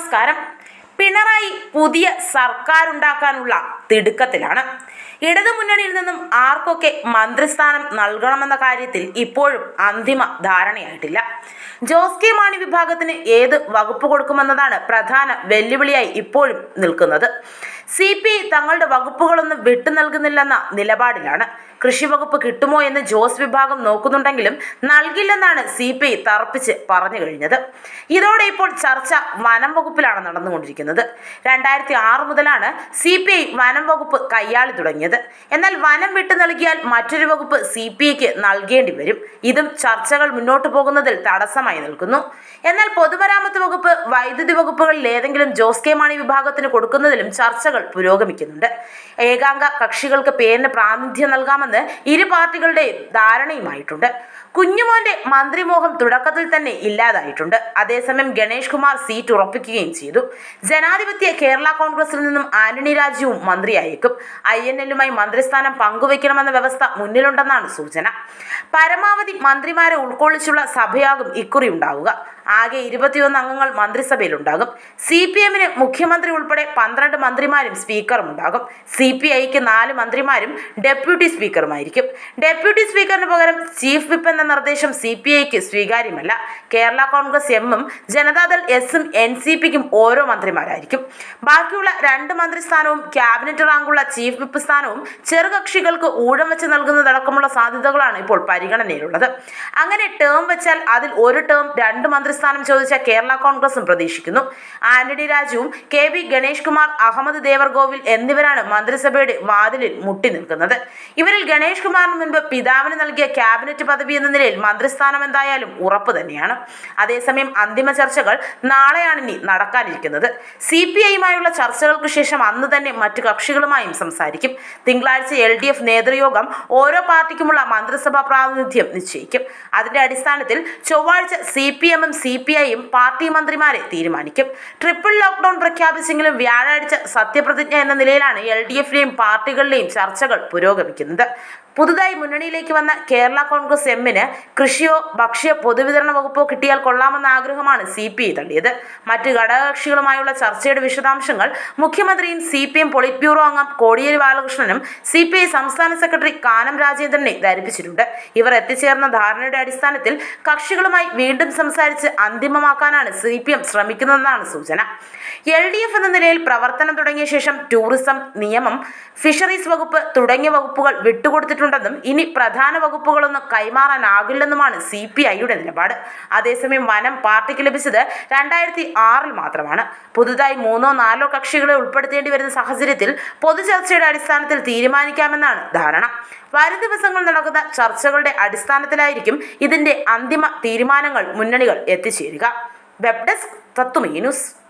നമസ്കാരം പിണറായി പുതിയ സർക്കാരുണ്ടാക്കാനുള്ള തിടുക്കത്തിലാണ് ഇടതുമുന്നണിയിൽ നിന്നും ആർക്കൊക്കെ മന്ത്രിസ്ഥാനം നൽകണമെന്ന കാര്യത്തിൽ ഇപ്പോഴും അന്തിമ ധാരണയായിട്ടില്ല ജോസ് കെ മാണി വിഭാഗത്തിന് ഏത് വകുപ്പ് കൊടുക്കുമെന്നതാണ് പ്രധാന വെല്ലുവിളിയായി ഇപ്പോഴും നിൽക്കുന്നത് സി പി ഐ തങ്ങളുടെ വകുപ്പുകളൊന്നും വിട്ടു നൽകുന്നില്ലെന്ന നിലപാടിലാണ് കൃഷി വകുപ്പ് കിട്ടുമോ എന്ന് ജോസ് വിഭാഗം നോക്കുന്നുണ്ടെങ്കിലും നൽകില്ലെന്നാണ് സി പി ഐ തറപ്പിച്ച് പറഞ്ഞു കഴിഞ്ഞത് ഇതോടെ ഇപ്പോൾ ചർച്ച വനം വകുപ്പിലാണ് നടന്നുകൊണ്ടിരിക്കുന്നത് രണ്ടായിരത്തി ആറ് മുതലാണ് സി പി ഐ വനം വകുപ്പ് കൈയാളി തുടങ്ങിയത് എന്നാൽ വനം വിട്ടു നൽകിയാൽ മറ്റൊരു വകുപ്പ് സി പി ഐക്ക് നൽകേണ്ടി വരും ഇതും ചർച്ചകൾ മുന്നോട്ട് പോകുന്നതിൽ തടസ്സമായി നിൽക്കുന്നു എന്നാൽ പൊതുമരാമത്ത് വകുപ്പ് വൈദ്യുതി വകുപ്പുകളിൽ ഏതെങ്കിലും ജോസ് കെ മാണി വിഭാഗത്തിന് കൊടുക്കുന്നതിലും ചർച്ചകൾ പുരോഗമിക്കുന്നുണ്ട് ഏകാംഗ കക്ഷികൾക്ക് പേരിന് പ്രാതിനിധ്യം നൽകാമെന്ന് ഇരു പാർട്ടികളുടെയും ധാരണയുമായിട്ടുണ്ട് കുഞ്ഞുമോന്റെ മന്ത്രിമോഹം തുടക്കത്തിൽ തന്നെ ഇല്ലാതായിട്ടുണ്ട് അതേസമയം ഗണേഷ് കുമാർ സീറ്റ് ഉറപ്പിക്കുകയും ചെയ്തു ജനാധിപത്യ കേരള കോൺഗ്രസിൽ നിന്നും ആന്റണി രാജുവും മന്ത്രിയായേക്കും ഐ എൻ എല്ലുമായി മന്ത്രിസ്ഥാനം പങ്കുവയ്ക്കണമെന്ന വ്യവസ്ഥ മുന്നിലുണ്ടെന്നാണ് സൂചന പരമാവധി മന്ത്രിമാരെ ഉൾക്കൊള്ളിച്ചുള്ള സഭയാകും ഇക്കുറി ഉണ്ടാവുക ആകെ ഇരുപത്തിയൊന്ന് അംഗങ്ങൾ മന്ത്രിസഭയിലുണ്ടാകും സി പി എമ്മിന് മുഖ്യമന്ത്രി ഉൾപ്പെടെ പന്ത്രണ്ട് മന്ത്രിമാരും സ്പീക്കറും ഉണ്ടാകും സി പി ഐക്ക് നാല് മന്ത്രിമാരും ഡെപ്യൂട്ടി സ്പീക്കറുമായിരിക്കും ഡെപ്യൂട്ടി സ്പീക്കറിന് പകരം ചീഫ് വിപ്പ് എന്ന നിർദ്ദേശം സി പി ഐക്ക് സ്വീകാര്യമല്ല കേരള കോൺഗ്രസ് എമ്മും ജനതാദൾ എസും എൻ സി പിക്കും ഓരോ മന്ത്രിമാരായിരിക്കും ബാക്കിയുള്ള രണ്ട് മന്ത്രിസ്ഥാനവും ക്യാബിനറ്റ് റാങ്കുള്ള ചീഫ് വിപ്പ് സ്ഥാനവും ചെറുകക്ഷികൾക്ക് ഊഴം വെച്ച് നൽകുന്നതടക്കമുള്ള സാധ്യതകളാണ് ഇപ്പോൾ പരിഗണനയിലുള്ളത് അങ്ങനെ ടേം വെച്ചാൽ അതിൽ ഒരു ടേം രണ്ട് മന്ത്രിസ്ഥാനം ചോദിച്ച കേരള കോൺഗ്രസും പ്രതീക്ഷിക്കുന്നു ആന്റണി രാജുവും കെ വി ഗണേഷ് കുമാർ അഹമ്മദ് ദേവർഗോവിൽ എന്നിവരാണ് മന്ത്രിസഭയുടെ വാതിലിൽ മുട്ടി നിൽക്കുന്നത് ഇവരിൽ ഗണേഷ് കുമാറിന് മുൻപ് പിതാവിന് നൽകിയ ക്യാബിനറ്റ് പദവി എന്ന നിലയിൽ മന്ത്രിസ്ഥാനം എന്തായാലും ഉറപ്പ് തന്നെയാണ് അതേസമയം അന്തിമ ചർച്ചകൾ നാളെയാണ് ഇനി നടക്കാനിരിക്കുന്നത് സി പി ഐയുമായുള്ള ചർച്ചകൾക്ക് ശേഷം അന്ന് തന്നെ മറ്റു കക്ഷികളുമായും സംസാരിക്കും തിങ്കളാഴ്ച എൽ ഡി എഫ് നേതൃയോഗം ഓരോ പാർട്ടിക്കുമുള്ള മന്ത്രിസഭാ പ്രാതിനിധ്യം നിശ്ചയിക്കും അതിന്റെ അടിസ്ഥാനത്തിൽ ചൊവ്വാഴ്ച സി പി എമ്മും സി പി ഐയും പാർട്ടി മന്ത്രിമാരെ തീരുമാനിക്കും ട്രിപ്പിൾ ലോക്ക്ഡൌൺ പ്രഖ്യാപിച്ചെങ്കിലും വ്യാഴാഴ്ച സത്യപ്രതിജ്ഞ എന്ന നിലയിലാണ് എൽ ഡി എഫിലെയും പാർട്ടികളിലെയും ചർച്ചകൾ പുരോഗമിക്കുന്നത് പുതുതായി മുന്നണിയിലേക്ക് വന്ന കേരള കോൺഗ്രസ് എമ്മിന് കൃഷിയോ ഭക്ഷ്യ പൊതുവിതരണ വകുപ്പോ കിട്ടിയാൽ കൊള്ളാമെന്ന ആഗ്രഹമാണ് സി പി ഐ തള്ളിയത് മറ്റ് ഘടകകക്ഷികളുമായുള്ള ചർച്ചയുടെ വിശദാംശങ്ങൾ മുഖ്യമന്ത്രിയും C P M politburo അംഗം കോടിയേരി ബാലകൃഷ്ണനും സി പി ഐ സംസ്ഥാന സെക്രട്ടറി കാനം രാജേന്ദ്രനെ ധരിപ്പിച്ചിട്ടുണ്ട് ഇവർ എത്തിച്ചേർന്ന ധാരണയുടെ അടിസ്ഥാനത്തിൽ കക്ഷികളുമായി വീണ്ടും സംസാരിച്ച് അന്തിമമാക്കാനാണ് സി പി എം ശ്രമിക്കുന്നതെന്നാണ് സൂചന എൽ ഡി എഫ് എന്ന നിലയിൽ പ്രവർത്തനം തുടങ്ങിയ ശേഷം ടൂറിസം നിയമം ഫിഷറീസ് വകുപ്പ് തുടങ്ങിയ വകുപ്പുകൾ വിട്ടുകൊടുത്തിട്ടുണ്ടെന്നും ഇനി പ്രധാന വകുപ്പുകളൊന്നും കൈമാറാനാകില്ലെന്നുമാണ് സി പി ഐയുടെ നിലപാട് അതേസമയം വനം പാർട്ടിക്ക് ലഭിച്ചത് രണ്ടായിരത്തി ആറിൽ മാത്രമാണ് പുതുതായി മൂന്നോ നാലോ കക്ഷികളെ ഉൾപ്പെടുത്തേണ്ടി വരുന്ന സാഹചര്യത്തിൽ പൊതുചർച്ചയുടെ അടിസ്ഥാനത്തിൽ തീരുമാനിക്കാമെന്നാണ് ധാരണ വരും ദിവസങ്ങൾ നടക്കുന്ന ചർച്ചകളുടെ അടിസ്ഥാനത്തിലായിരിക്കും ഇതിന്റെ അന്തിമ തീരുമാനങ്ങൾ മുന്നണികൾ എത്തിച്ചേരുക വെബ് ഡെസ്ക് തത്തുമീ ന്യൂസ്